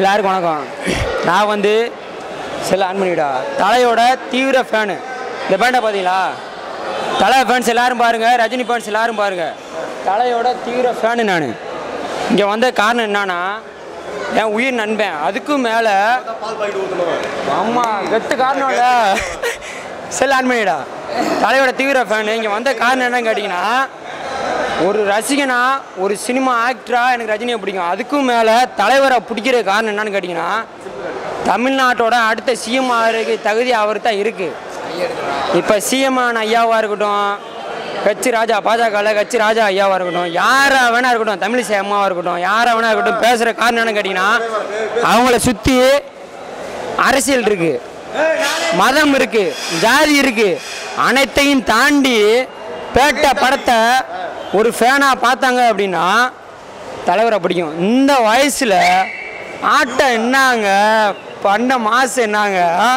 எல்லாருக்கும் வணக்கம் நான் வந்து செல்ல ஆன் பண்ணிவிடா தலையோட தீவிர ஃபேனு இந்த பேண்டை பார்த்தீங்களா தலை ஃபேன்ஸ் எல்லாரும் பாருங்க ரஜினி ஃபேன்ஸ் எல்லாரும் பாருங்க தலையோட தீவிர ஃபேனு நான் இங்கே வந்த காரணம் என்னன்னா என் உயிர் நண்பன் அதுக்கும் மேலே ஆமாம் கெத்து காரணம் இல்லை செல் ஆன் பண்ணிடா தலையோட தீவிர ஃபேனு இங்கே வந்த காரணம் என்னன்னு கேட்டிங்கன்னா ஒரு ரசிகனா ஒரு சினிமா ஆக்டரா எனக்கு ரஜினியை பிடிக்கும் அதுக்கும் மேலே தலைவரை பிடிக்கிற காரணம் என்னன்னு கேட்டிங்கன்னா தமிழ்நாட்டோட அடுத்த சிஎம் ஆகிறதுக்கு தகுதி அவர் தான் இருக்குது இப்போ சிஎம் ஆன ஐயாவாக இருக்கட்டும் கட்சி ராஜா பாஜகவில் கட்சி ராஜா ஐயாவாக இருக்கட்டும் யாரா வேணா இருக்கட்டும் தமிழிசை அம்மாவாக இருக்கட்டும் யாரா வேணா இருக்கட்டும் பேசுகிற காரணம் என்னன்னு கேட்டிங்கன்னா அவங்கள சுற்றி அரசியல் இருக்குது மதம் இருக்கு ஜாதி இருக்கு அனைத்தையும் தாண்டி பேட்ட படத்தை ஒரு ஃபேனா பார்த்தாங்க அப்படின்னா தலைவரை பிடிக்கும் இந்த வயசுல ஆட்டம் என்னங்க பண்ண மாசு என்னங்க ஆ?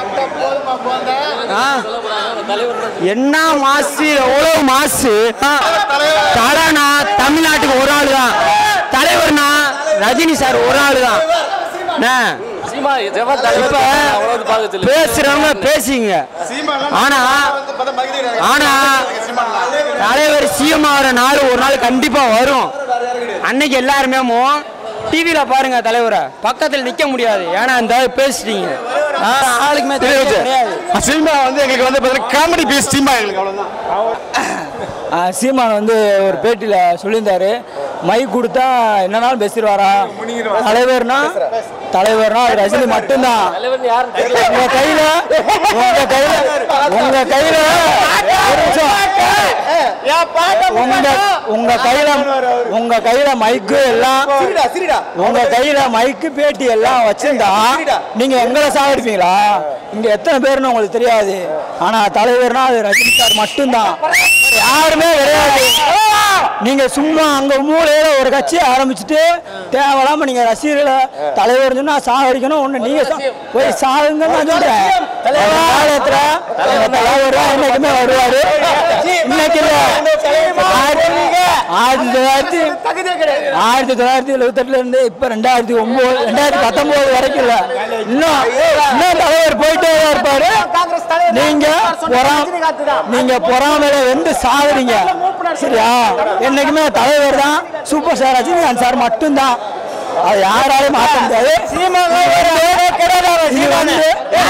ஆ? என்ன மாசு எவ்வளவு மாசு ஆ? தலைனா தமிழ்நாட்டுக்கு ஒரு ஆளு தான் தலைவர்னா ரஜினி சார் ஒரு ஆளு தான் என்ன? இப்ப பேசுறவங்க பேசிங்க ஆனா ஆனா தலைவர் சிஎம் ஆகிற நாள் ஒரு நாள் கண்டிப்பா வரும் அன்னைக்கு எல்லாருமே டிவியில பாருங்க தலைவரை பக்கத்துல நிக்க முடியாது ஏன்னா இந்த பேசிட்டீங்க ஆ, ஆளுக்குமே தெரியாது கிடையாது சினிமா வந்து எங்களுக்கு வந்து பார்த்தீங்கன்னா காமெடி பீஸ் சினிமா எங்களுக்கு அவ்வளோதான் சீமான் வந்து ஒரு பேட்டியில் சொல்லியிருந்தாரு மைக் கொடுத்தா என்னன்னாலும் பேசிடுவாரா தலைவர்னா தலைவர்னா அது ரஜினி மட்டும்தான் உங்க கையில உங்க கையில உங்க கையில ஒரு நிமிஷம். உங்க உங்க கையில உங்க கையில மைக்கு எல்லாம் உங்க கையில மைக்கு பேட்டி எல்லாம் வச்சிருந்தா நீங்க எங்களை சாகடிப்பீங்களா இங்க எத்தனை பேர்னு உங்களுக்கு தெரியாது ஆனா தலைவர்னா அது ரஜினி சார் மட்டும்தான் யாருமே கிடையாது நீங்க சும்மா அங்க மூலையில ஒரு கட்சியை ஆரம்பிச்சுட்டு தேவையில்லாம நீங்க ரசிகர்களை தலைவர் சொன்னா சாகடிக்கணும் ஒண்ணு நீங்க சா- போய் சாகுங்க நான் சொல்றேன் காலத்துல அந்த தலைவர் தான் என்னைக்குமே வருவாரு இன்னைக்கு இல்ல ஆயிரத்தி தொள்ளாயிரத்தி ஆயிரத்தி தொள்ளாயிரத்தி எழுபத்தெட்டுல இருந்து இப்ப ரெண்டாயிரத்தி ஒன்பது ரெண்டாயிரத்தி பத்தொன்பது வரைக்கும் இல்ல இன்னும் இன்னும் தலைவர் போயிட்டே தான் இருப்பாரு நீங்க பொறா- நீங்க பொறாமையில வெந்து சாகுறீங்க சரியா என்னைக்குமே தலைவர் தான் சூப்பர் ஸ்டார் ரஜினிகாந்த் சார் மட்டும்தான் அது யாராலையும் மாற்ற முடியாது இது வந்து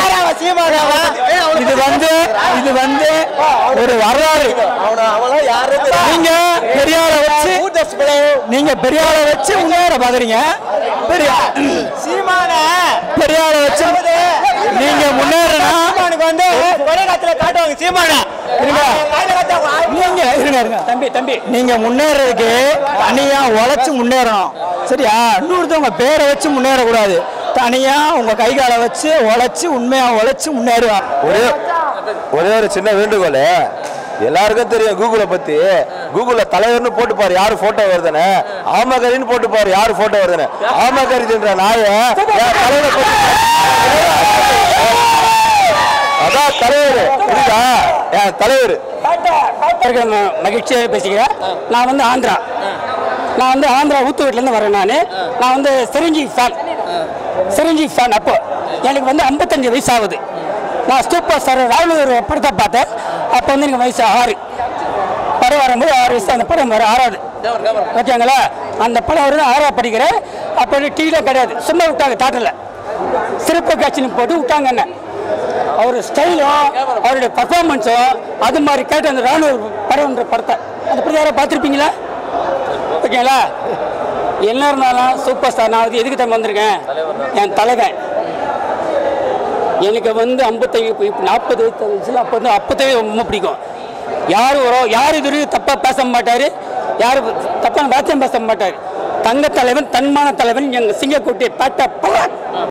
இது வந்து இது வந்து ஒரு வரலாறு நீங்க பெரியார வச்சு நீங்க பெரியார வச்சு முன்னேற பாக்குறீங்க பெரிய பெரியார வச்சு நீங்க முன்னேறனா வந்து காட்டுவாங்க சீமான நீங்க இருங்க இருங்க தம்பி தம்பி நீங்க முன்னேறதுக்கு தனியா உழைச்சு முன்னேறணும் சரியா இன்னொருத்தவங்க பேரை வச்சு முன்னேறக்கூடாது தனியா உங்க கை காலை வச்சு உழைச்சு உண்மையா உழைச்சு முன்னேறுவா ஒரே ஒரே ஒரு சின்ன வேண்டுகோள் எல்லாருக்கும் தெரியும் கூகுளை பத்தி கூகுள்ல தலைவர்னு போட்டு பாரு யாரு போட்டோ வருதுன்னு ஆமகரின்னு போட்டு பாரு யாரு போட்டோ வருதுன்னு ஆமகரின்ற நாய என் தலைவரை பத்தி அதான் தலைவர் புரியுதா என் தலைவர் மகிழ்ச்சியாக பேசிக்கிறேன் நான் வந்து ஆந்திரா நான் வந்து ஆந்திரா ஊத்துவீட்டிலேருந்து வரேன் நான் நான் வந்து சிரஞ்சி ஃபேன் சிரஞ்சி ஃபேன் அப்போ எனக்கு வந்து ஐம்பத்தஞ்சு வயசு ஆகுது நான் சூப்பர் ஸ்டார் ராகுல் படத்தை பார்த்தேன் அப்போ வந்து எனக்கு வயசு ஆறு படம் வரும்போது ஆறு வயசு அந்த படம் வர ஆறாவது ஓகேங்களா அந்த படம் வருது ஆறாவது படிக்கிறேன் அப்போ டிவியில் கிடையாது சும்மா விட்டாங்க தேட்டரில் சிறப்பு காட்சின்னு போட்டு விட்டாங்க என்ன அவர் ஸ்டைலும் அவருடைய பர்ஃபார்மன்ஸும் அது மாதிரி கேட்டு அந்த ராணுவ படம்ன்ற படத்தை அந்த படத்தை யாரும் பார்த்துருப்பீங்களா ஓகேங்களா என்ன இருந்தாலும் சூப்பர் ஸ்டார் நான் வந்து எதுக்கு தான் வந்திருக்கேன் என் தலைவன் எனக்கு வந்து ஐம்பத்தேழு இப்போ நாற்பது வயசு அப்போ வந்து அப்போத்தே ரொம்ப பிடிக்கும் யார் வரும் யார் இது தப்பாக பேச மாட்டார் யார் தப்பான வார்த்தையும் பேச மாட்டார் தங்க தலைவன் தன்மான தலைவன் எங்கள் சிங்கக்குட்டி பேட்டா பல